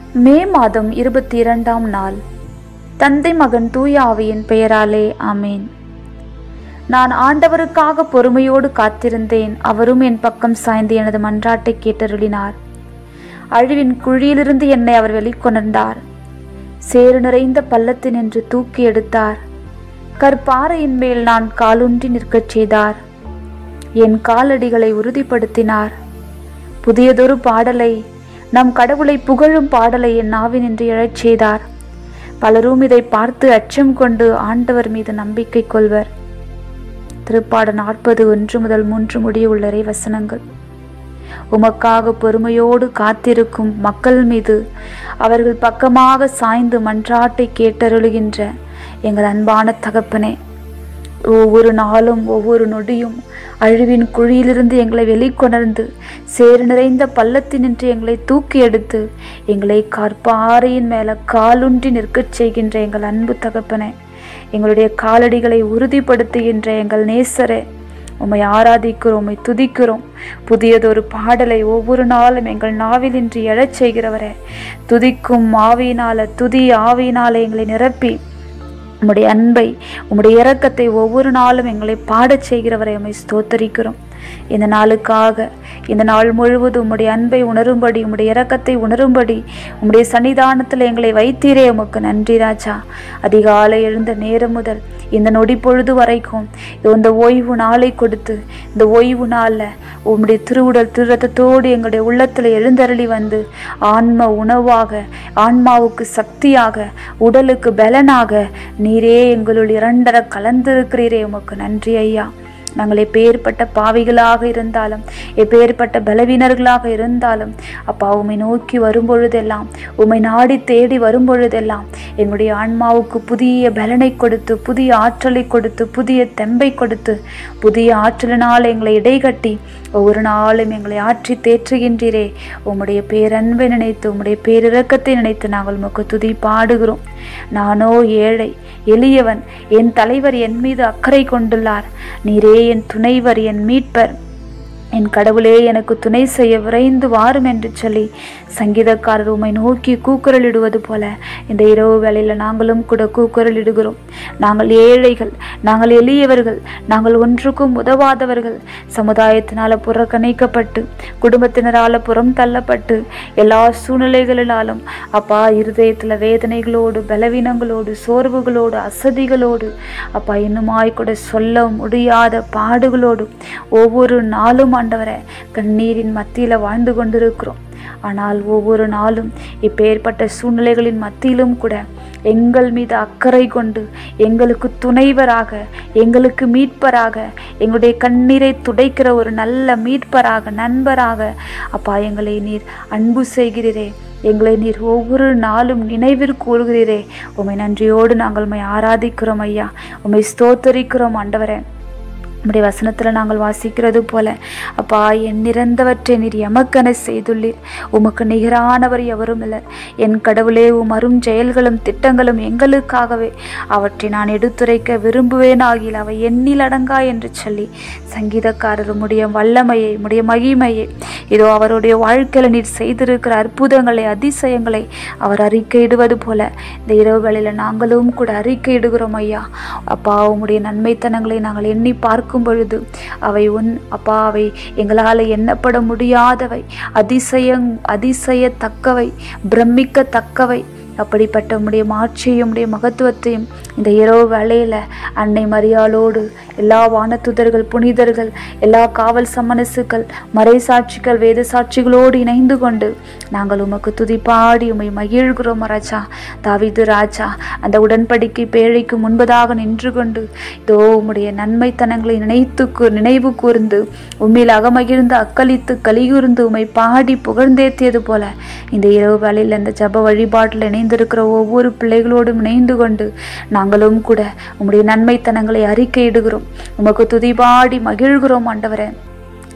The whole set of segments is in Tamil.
மே மாதம் இருபத்தி இரண்டாம் நாள் தந்தை மகன் தூய ஆவியின் பெயராலே ஆமேன் நான் ஆண்டவருக்காக பொறுமையோடு காத்திருந்தேன் அவரும் என் பக்கம் சாய்ந்து எனது மன்றாட்டை கேட்டருளினார் அழிவின் குழியிலிருந்து என்னை அவர் வெளிக்கொணர்ந்தார் சேறு நிறைந்த பள்ளத்தினின்று தூக்கி எடுத்தார் கற்பாறையின் மேல் நான் காலூன்றி நிற்கச் செய்தார் என் காலடிகளை உறுதிப்படுத்தினார் புதியதொரு பாடலை நம் கடவுளை புகழும் பாடலை என் நாவினின்று எழச் செய்தார் பலரும் இதை பார்த்து அச்சம் கொண்டு ஆண்டவர் மீது நம்பிக்கை கொள்வர் திருப்பாடு நாற்பது ஒன்று முதல் மூன்று முடிய உள்ளரை வசனங்கள் உமக்காக பொறுமையோடு காத்திருக்கும் மக்கள் மீது அவர்கள் பக்கமாக சாய்ந்து மன்றாட்டை கேட்டருளுகின்ற எங்கள் அன்பான தகப்பனே ஒவ்வொரு நாளும் ஒவ்வொரு நொடியும் அழிவின் குழியிலிருந்து எங்களை வெளிக்கொணர்ந்து சேறு நிறைந்த பள்ளத்தினின்று எங்களை தூக்கி எடுத்து எங்களை கற்பாறையின் மேல காலுன்றி நிற்கச் செய்கின்ற எங்கள் அன்பு தகப்பனே எங்களுடைய காலடிகளை உறுதிப்படுத்துகின்ற எங்கள் நேசரே உம்மை ஆராதிக்கிறோம் உம்மை துதிக்கிறோம் புதியதொரு பாடலை ஒவ்வொரு நாளும் எங்கள் நாவிலின்றி எழச் செய்கிறவரே துதிக்கும் ஆவியினால துதி ஆவியினால எங்களை நிரப்பி உம்முடைய அன்பை உம்முடைய இரக்கத்தை ஒவ்வொரு நாளும் எங்களை பாடச் செய்கிறவரை உம்மை ஸ்தோத்தரிக்கிறோம் இந்த நாளுக்காக இந்த நாள் முழுவதும் உம்முடைய அன்பை உணரும்படி உம்முடைய இரக்கத்தை உணரும்படி உம்முடைய சன்னிதானத்தில் எங்களை வைத்தீரே உமக்கு நன்றி ராஜா அதிகாலை எழுந்த நேரம் முதல் இந்த நொடி பொழுது வரைக்கும் இது இந்த ஓய்வு நாளை கொடுத்து இந்த ஓய்வு நாளில் உம்முடைய திருவுடல் திருரத்தத்தோடு எங்களுடைய உள்ளத்தில் எழுந்தருளி வந்து ஆன்ம உணவாக ஆன்மாவுக்கு சக்தியாக உடலுக்கு பலனாக நீரே எங்களுள் இரண்டர கலந்திருக்கிறீரே உமக்கு நன்றி ஐயா நாங்கள் எப்பேற்பட்ட பாவிகளாக இருந்தாலும் எப்பேற்பட்ட பலவீனர்களாக இருந்தாலும் அப்பா உம்மை நோக்கி வரும்பொழுதெல்லாம் உம்மை நாடி தேடி வரும்பொழுதெல்லாம் எங்களுடைய ஆன்மாவுக்கு புதிய பலனை கொடுத்து புதிய ஆற்றலை கொடுத்து புதிய தெம்பை கொடுத்து புதிய ஆற்றலினால் எங்களை இடைகட்டி ஒவ்வொரு நாளும் எங்களை ஆற்றி தேற்றுகின்றீரே உம்முடைய பேரன்பை நினைத்து உம்முடைய பேரிரக்கத்தை நினைத்து நாங்கள் உமக்கு துதி பாடுகிறோம் நானோ ஏழை எளியவன் என் தலைவர் என் மீது அக்கறை கொண்டுள்ளார் நீரே என் துணைவர் என் மீட்பர் என் கடவுளே எனக்கு துணை செய்ய விரைந்து வாரும் என்று சொல்லி சங்கீதக்காரர் உம்மை நோக்கி கூக்குரலிடுவது போல இந்த இரவு வேளையில் நாங்களும் கூட கூக்குரலிடுகிறோம் நாங்கள் ஏழைகள் நாங்கள் எளியவர்கள் நாங்கள் ஒன்றுக்கும் உதவாதவர்கள் சமுதாயத்தினால புறக்கணிக்கப்பட்டு குடும்பத்தினரால புறம் தள்ளப்பட்டு எல்லா சூழ்நிலைகளினாலும் அப்பா இருதயத்தில் வேதனைகளோடு பலவீனங்களோடு சோர்வுகளோடு அசதிகளோடு அப்பா இன்னுமாய் கூட சொல்ல முடியாத பாடுகளோடு ஒவ்வொரு நாளும் ஆண்டவரை கண்ணீரின் மத்தியில் வாழ்ந்து கொண்டிருக்கிறோம் ஆனால் ஒவ்வொரு நாளும் இப்பேற்பட்ட சூழ்நிலைகளின் மத்தியிலும் கூட எங்கள் மீது அக்கறை கொண்டு எங்களுக்கு துணைவராக எங்களுக்கு மீட்பராக எங்களுடைய கண்ணீரை துடைக்கிற ஒரு நல்ல மீட்பராக நண்பராக அப்பா எங்களை நீர் அன்பு செய்கிறீரே எங்களை நீர் ஒவ்வொரு நாளும் நினைவிற்கு கூறுகிறீரே உம்மை நன்றியோடு நாங்கள் உம்மை ஆராதிக்கிறோம் ஐயா உம்மை ஸ்தோத்தரிக்கிறோம் ஆண்டவரே உம்முடைய வசனத்தில் நாங்கள் வாசிக்கிறது போல அப்பா என் நிறந்தவற்றை நீர் எமக்கென செய்துள்ளீர் உமக்கு நிகரானவர் எவரும் இல்லை என் கடவுளே உம் அரும் செயல்களும் திட்டங்களும் எங்களுக்காகவே அவற்றை நான் எடுத்துரைக்க விரும்புவேன் ஆகில் அவை எண்ணில் அடங்கா என்று சொல்லி சங்கீதக்காரர் உம்முடைய வல்லமையை உம்முடைய மகிமையை இதோ அவருடைய வாழ்க்கையில் நீர் செய்திருக்கிற அற்புதங்களை அதிசயங்களை அவர் அறிக்கையிடுவது போல இந்த இரவுகளில் நாங்களும் கூட அறிக்கையிடுகிறோம் ஐயா அப்பா உம்முடைய நன்மைத்தனங்களை நாங்கள் எண்ணி பார்க்கும் பொழுது அவை உன் அப்பா அவை எங்களால் எண்ணப்பட முடியாதவை அதிசயம் அதிசயத்தக்கவை பிரமிக்கத்தக்கவை அப்படிப்பட்ட உம்முடைய மாட்சியும் உம்முடைய மகத்துவத்தையும் இந்த இரவு வேளையில் அன்னை மரியாளோடு எல்லா வானத்துதர்கள் புனிதர்கள் எல்லா காவல் சமனசுகள் மறைசாட்சிகள் வேத சாட்சிகளோடு இணைந்து கொண்டு நாங்கள் உமக்கு துதிப்பாடி உம்மை மகிழ்கிறோம் ராஜா தாவிது ராஜா அந்த உடன்படிக்கை பேழைக்கு முன்பதாக நின்று கொண்டு இதோ உம்முடைய நன்மைத்தனங்களை நினைத்து கூ- நினைவு கூர்ந்து உம்மில் அகமகிழ்ந்து அக்களித்து கலிகூர்ந்து உம்மை பாடி புகழ்ந்தேத்தியது போல இந்த இரவு வேளையில் இந்த ஜப வழிபாட்டில் இணைந்திருக்கிற ஒவ்வொரு பிள்ளைகளோடும் இணைந்து கொண்டு நாங்களும் கூட உம்முடைய நன்மைத்தனங்களை அறிக்கையிடுகிறோம் உமக்கு துதிபாடி மகிழ்கிறோம் ஆண்டவரே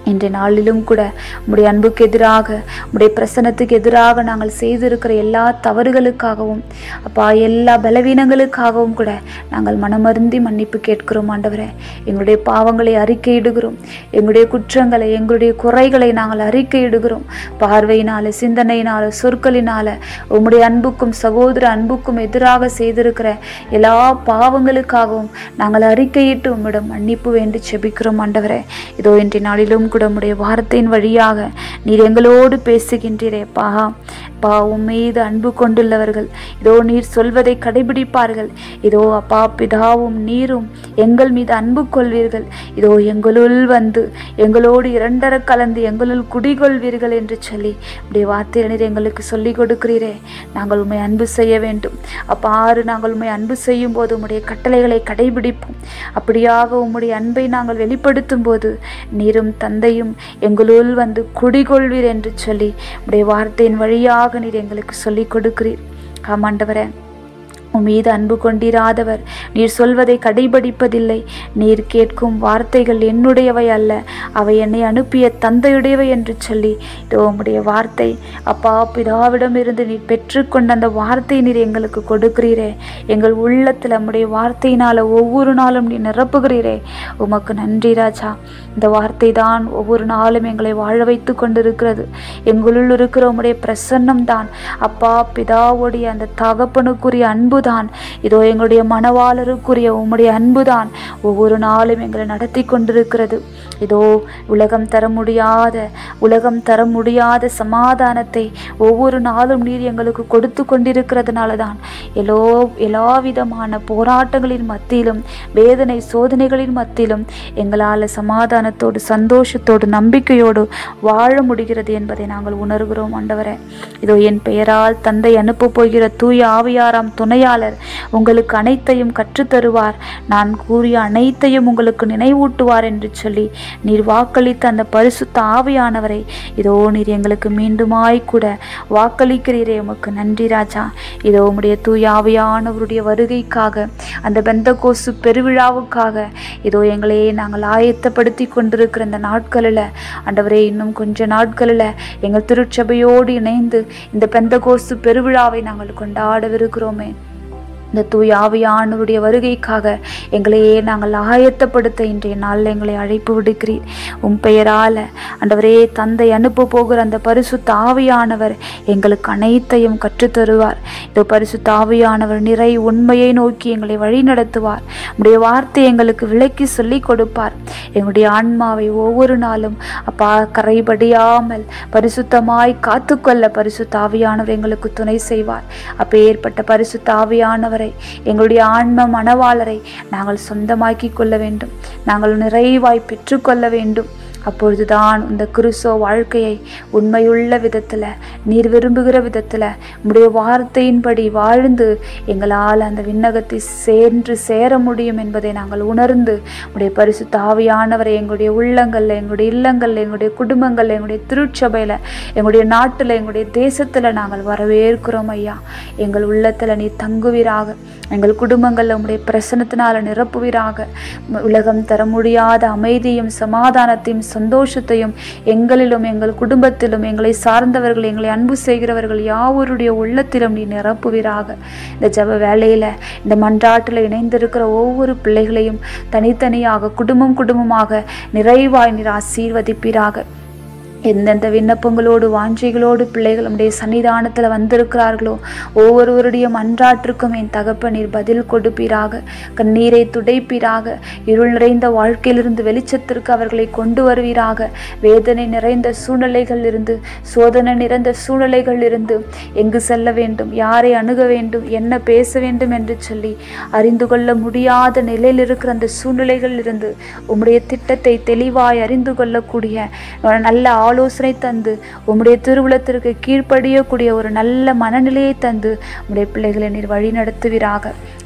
இன்றைய நாளிலும் கூட உம்முடைய அன்புக்கு எதிராக உம்முடைய பிரசனத்துக்கு எதிராக நாங்கள் செய்திருக்கிற எல்லா தவறுகளுக்காகவும் அப்பா எல்லா பலவீனங்களுக்காகவும் கூட நாங்கள் மனமருந்தி மன்னிப்பு கேட்கிறோம் ஆண்டவரே எங்களுடைய பாவங்களை அறிக்கையிடுகிறோம் எங்களுடைய குற்றங்களை எங்களுடைய குறைகளை நாங்கள் அறிக்கையிடுகிறோம் பார்வையினால சிந்தனையினால சொற்களினால உம்முடைய அன்புக்கும் சகோதர அன்புக்கும் எதிராக செய்திருக்கிற எல்லா பாவங்களுக்காகவும் நாங்கள் அறிக்கையிட்டு உம்மிடம் மன்னிப்பு வேண்டி செபிக்கிறோம் ஆண்டவரே இதோ இன்றைய நாளிலும் கூட உம்முடைய வார்த்தையின் வழியாக நீர் எங்களோடு பேசுகின்றீரே பா பா உம் மீது அன்பு கொண்டுள்ளவர்கள் இதோ நீர் சொல்வதை கடைபிடிப்பார்கள் இதோ அப்பா பிதாவும் நீரும் எங்கள் மீது அன்பு கொள்வீர்கள் இதோ எங்களுள் வந்து எங்களோடு இரண்டர கலந்து எங்களுள் குடிகொள்வீர்கள் என்று சொல்லி உடைய வார்த்தை நீர் எங்களுக்கு சொல்லிக் கொடுக்கிறீரே நாங்கள் உண்மை அன்பு செய்ய வேண்டும் அப்பா ஆறு நாங்கள் உண்மை அன்பு செய்யும் போது உம்முடைய கட்டளைகளை கடைபிடிப்போம் அப்படியாக உம்முடைய அன்பை நாங்கள் வெளிப்படுத்தும் போது நீரும் தந்தையும் எங்களுள் வந்து குடிகொள்வீர் என்று சொல்லி உடைய வார்த்தையின் வழியாக நீர் எங்களுக்கு சொல்லிக் கொடுக்கிறீர் ஆமாண்டவரே உம் மீது அன்பு கொண்டிராதவர் நீர் சொல்வதை கடைபிடிப்பதில்லை நீர் கேட்கும் வார்த்தைகள் என்னுடையவை அல்ல அவை என்னை அனுப்பிய தந்தையுடையவை என்று சொல்லி இதோ உம்முடைய வார்த்தை அப்பா பிதாவிடமிருந்து நீர் பெற்றுக்கொண்ட அந்த வார்த்தையை நீர் எங்களுக்கு கொடுக்கிறீரே எங்கள் உள்ளத்தில் நம்முடைய வார்த்தையினால ஒவ்வொரு நாளும் நீ நிரப்புகிறீரே உமக்கு நன்றி ராஜா இந்த வார்த்தை தான் ஒவ்வொரு நாளும் எங்களை வாழ வைத்து கொண்டிருக்கிறது எங்களுள் இருக்கிற உம்முடைய பிரசன்னம் தான் அப்பா பிதாவுடைய அந்த தகப்பனுக்குரிய அன்பு தான் இதோ எங்களுடைய மனவாளருக்குரிய உம்முடைய அன்பு தான் ஒவ்வொரு நாளும் எங்களை நடத்தி கொண்டிருக்கிறது இதோ உலகம் தர முடியாத உலகம் தர முடியாத சமாதானத்தை ஒவ்வொரு நாளும் நீர் எங்களுக்கு கொடுத்து கொண்டிருக்கிறதுனால தான் எல்லோ எல்லா விதமான போராட்டங்களின் மத்தியிலும் வேதனை சோதனைகளின் மத்தியிலும் எங்களால் சமாதானத்தோடு சந்தோஷத்தோடு நம்பிக்கையோடு வாழ முடிகிறது என்பதை நாங்கள் உணர்கிறோம் ஆண்டவரே இதோ என் பெயரால் தந்தை அனுப்பப் போகிற தூய ஆவியாராம் துணையாளர் உங்களுக்கு அனைத்தையும் கற்றுத்தருவார் நான் கூறிய அனைத்தையும் உங்களுக்கு நினைவூட்டுவார் என்று சொல்லி நீர் வாக்களித்த அந்த பரிசுத்த ஆவியானவரை இதோ நீர் எங்களுக்கு மீண்டுமாய் கூட வாக்களிக்கிறீரே உமக்கு நன்றி ராஜா இதோ உம்முடைய தூய ஆவியானவருடைய வருகைக்காக அந்த பெந்தகோசு பெருவிழாவுக்காக இதோ எங்களையே நாங்கள் ஆயத்தப்படுத்தி கொண்டிருக்கிற இந்த நாட்களில் ஆண்டவரே இன்னும் கொஞ்ச நாட்களில் எங்கள் திருச்சபையோடு இணைந்து இந்த பெந்தகோசு பெருவிழாவை நாங்கள் கொண்டாடவிருக்கிறோமே இந்த தூய ஆவியானவருடைய வருகைக்காக எங்களையே நாங்கள் ஆயத்தப்படுத்த இன்றைய நாளில் எங்களை அழைப்பு விடுக்கிறீர் உம் பெயரால் ஆண்டவரே தந்தை அனுப்ப போகிற அந்த பரிசுத்த ஆவியானவர் எங்களுக்கு அனைத்தையும் கற்றுத்தருவார் இதோ பரிசுத்த ஆவியானவர் நிறை உண்மையை நோக்கி எங்களை வழிநடத்துவார் உடைய வார்த்தை எங்களுக்கு விளக்கி சொல்லிக் கொடுப்பார் எங்களுடைய ஆன்மாவை ஒவ்வொரு நாளும் அப்பா கரைபடியாமல் பரிசுத்தமாய் காத்துக்கொள்ள பரிசுத்த ஆவியானவர் எங்களுக்கு துணை செய்வார் அப்போ ஏற்பட்ட பரிசுத்த ஆவியானவரை எங்களுடைய ஆன்ம மனவாளரை நாங்கள் சொந்தமாக்கி கொள்ள வேண்டும் நாங்கள் நிறைவாய் பெற்றுக்கொள்ள வேண்டும் அப்பொழுதுதான் இந்த கிறிஸ்தவ வாழ்க்கையை உண்மையுள்ள விதத்தில் நீர் விரும்புகிற விதத்தில் உம்முடைய வார்த்தையின்படி வாழ்ந்து எங்களால் அந்த விண்ணகத்தை சேர்ந்து சேர முடியும் என்பதை நாங்கள் உணர்ந்து உடைய பரிசு தாவியானவரை எங்களுடைய உள்ளங்களில் எங்களுடைய இல்லங்களில் எங்களுடைய குடும்பங்களில் எங்களுடைய திருச்சபையில் எங்களுடைய நாட்டில் எங்களுடைய தேசத்தில் நாங்கள் வரவேற்கிறோம் ஐயா எங்கள் உள்ளத்தில் நீ தங்குவீராக எங்கள் குடும்பங்களில் உம்முடைய பிரசனத்தினால் நிரப்புவீராக உலகம் தர முடியாத அமைதியும் சமாதானத்தையும் சந்தோஷத்தையும் எங்களிலும் எங்கள் குடும்பத்திலும் எங்களை சார்ந்தவர்கள் எங்களை அன்பு செய்கிறவர்கள் யாவருடைய உள்ளத்திலும் நீ நிரப்புவீராக இந்த ஜப வேலையில் இந்த மன்றாட்டில் இணைந்திருக்கிற ஒவ்வொரு பிள்ளைகளையும் தனித்தனியாக குடும்பம் குடும்பமாக நிறைவாய் நீர் ஆசீர்வதிப்பீராக எந்தெந்த விண்ணப்பங்களோடு வாஞ்சைகளோடு பிள்ளைகள் நம்முடைய சன்னிதானத்தில் வந்திருக்கிறார்களோ ஒவ்வொருவருடைய மன்றாற்றுக்கும் என் தகப்பனீர் பதில் கொடுப்பீராக கண்ணீரை துடைப்பீராக இருள் நிறைந்த வாழ்க்கையிலிருந்து வெளிச்சத்திற்கு அவர்களை கொண்டு வருவீராக வேதனை நிறைந்த சூழ்நிலைகள் இருந்து சோதனை நிறைந்த சூழ்நிலைகள் இருந்து எங்கு செல்ல வேண்டும் யாரை அணுக வேண்டும் என்ன பேச வேண்டும் என்று சொல்லி அறிந்து கொள்ள முடியாத நிலையில் இருக்கிற அந்த சூழ்நிலைகள் இருந்து உம்முடைய திட்டத்தை தெளிவாய் அறிந்து கொள்ளக்கூடிய ஒரு நல்ல ஆலோசனை தந்து உம்முடைய திருவுளத்திற்கு கீழ்ப்படியக்கூடிய ஒரு நல்ல மனநிலையை தந்து உம்முடைய பிள்ளைகளை நீர் வழி நடத்துவீராக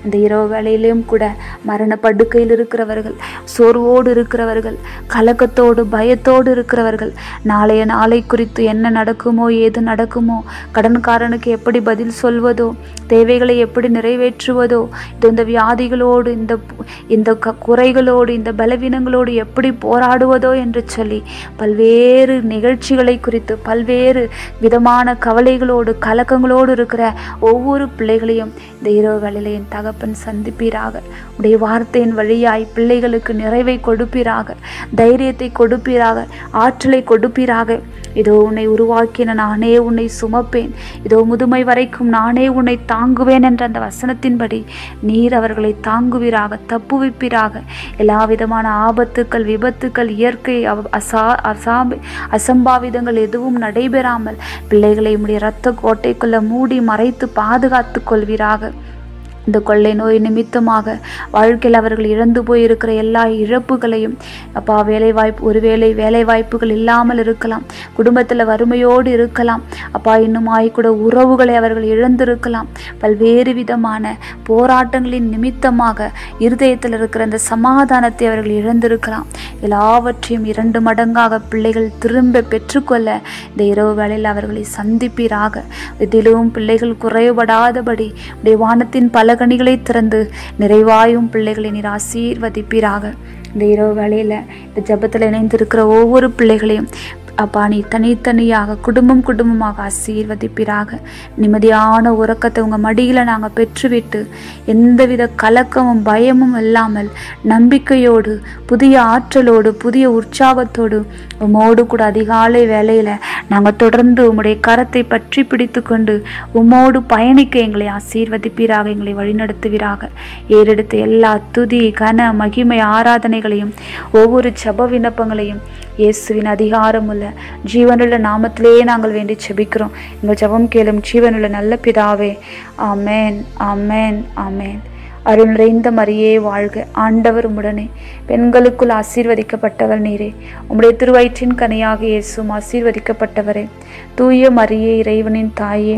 இந்த இரவு வேளையிலும் கூட மரண படுக்கையில் இருக்கிறவர்கள் சோர்வோடு இருக்கிறவர்கள் கலக்கத்தோடு பயத்தோடு இருக்கிறவர்கள் நாளைய நாளை குறித்து என்ன நடக்குமோ ஏது நடக்குமோ கடன்காரனுக்கு எப்படி பதில் சொல்வதோ தேவைகளை எப்படி நிறைவேற்றுவதோ இது இந்த வியாதிகளோடு இந்த இந்த க- குறைகளோடு இந்த பலவீனங்களோடு எப்படி போராடுவதோ என்று சொல்லி பல்வேறு நிகழ்ச்சிகளை குறித்து பல்வேறு விதமான கவலைகளோடு கலக்கங்களோடு இருக்கிற ஒவ்வொரு பிள்ளைகளையும் இந்த இரவு வேளையிலே என் தகப்பன் சந்திப்பீராக உடைய வார்த்தையின் வழியாய் பிள்ளைகளுக்கு நிறைவை கொடுப்பீராக தைரியத்தை கொடுப்பீராக ஆற்றலை கொடுப்பீராக இதோ உன்னை உருவாக்கின நானே உன்னை சுமப்பேன் இதோ முதுமை வரைக்கும் நானே உன்னை தாங்குவேன் என்ற அந்த வசனத்தின்படி நீர் அவர்களை தாங்குவீராக தப்புவிப்பீராக எல்லா விதமான ஆபத்துக்கள் விபத்துக்கள் இயற்கை அவ- அசா அசாப அசம்பாவிதங்கள் எதுவும் நடைபெறாமல் பிள்ளைகளை உம்முடைய இரத்த கோட்டைக்குள்ள மூடி மறைத்து பாதுகாத்து கொள்வீராக இந்த கொள்ளை நோய் நிமித்தமாக வாழ்க்கையில் அவர்கள் இழந்து போயிருக்கிற எல்லா இழப்புகளையும் அப்பா வேலைவாய்ப்பு ஒருவேளை வேலை வாய்ப்புகள் இல்லாமல் இருக்கலாம் குடும்பத்தில் வறுமையோடு இருக்கலாம் அப்பா இன்னுமாய் கூட உறவுகளை அவர்கள் இழந்திருக்கலாம் பல்வேறு விதமான போராட்டங்களின் நிமித்தமாக இருதயத்தில் இருக்கிற அந்த சமாதானத்தை அவர்கள் இழந்திருக்கலாம் எல்லாவற்றையும் இரண்டு மடங்காக பிள்ளைகள் திரும்ப பெற்றுக்கொள்ள இந்த இரவு வேளையில் அவர்களை சந்திப்பீராக இதிலும் பிள்ளைகள் குறைபடாதபடி உடைய வானத்தின் பலகணிகளை திறந்து நிறைவாயும் பிள்ளைகளை நீர் ஆசீர்வதிப்பீராக இந்த இரவு வேளையில் இந்த ஜெபத்தில் இணைந்திருக்கிற ஒவ்வொரு பிள்ளைகளையும் அப்பா நீ தனித்தனியாக குடும்பம் குடும்பமாக ஆசீர்வதிப்பீராக நிம்மதியான உறக்கத்தை உங்கள் மடியில் நாங்கள் பெற்றுவிட்டு எந்தவித கலக்கமும் பயமும் இல்லாமல் நம்பிக்கையோடு புதிய ஆற்றலோடு புதிய உற்சாகத்தோடு உம்மோடு கூட அதிகாலை வேளையில் நாங்கள் தொடர்ந்து உம்முடைய கரத்தை பற்றி பிடித்து கொண்டு உம்மோடு பயணிக்க எங்களை ஆசீர்வதிப்பீராக எங்களை வழிநடத்துவீராக ஏறெடுத்த எல்லா துதி கன மகிமை ஆராதனைகளையும் ஒவ்வொரு ஜெப விண்ணப்பங்களையும் இயேசுவின் அதிகாரமுள்ள ஜீவனுள்ள நாமத்திலே நாங்கள் வேண்டி செபிக்கிறோம் எங்கள் ஜெபம் கேளும் ஜீவனுள்ள நல்ல பிதாவே ஆமென் ஆமென் ஆமென் அருள் நிறைந்த மரியே வாழ்க ஆண்டவர் உடனே பெண்களுக்குள் ஆசீர்வதிக்கப்பட்டவர் நீரே உம்முடைய திருவயிற்றின் கனியாக இயேசும் ஆசீர்வதிக்கப்பட்டவரே தூய மரியே இறைவனின் தாயே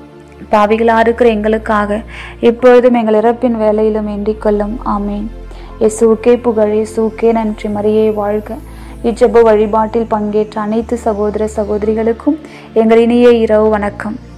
பாவிகளா இருக்கிற எங்களுக்காக எப்பொழுதும் எங்கள் இறப்பின் வேலையிலும் வேண்டிக் கொள்ளும் ஆமேன் இயேசுவுக்கே புகழ் இயேசுவுக்கே நன்றி மரியே வாழ்க இச்செப வழிபாட்டில் பங்கேற்ற அனைத்து சகோதர சகோதரிகளுக்கும் எங்கள் இனிய இரவு வணக்கம்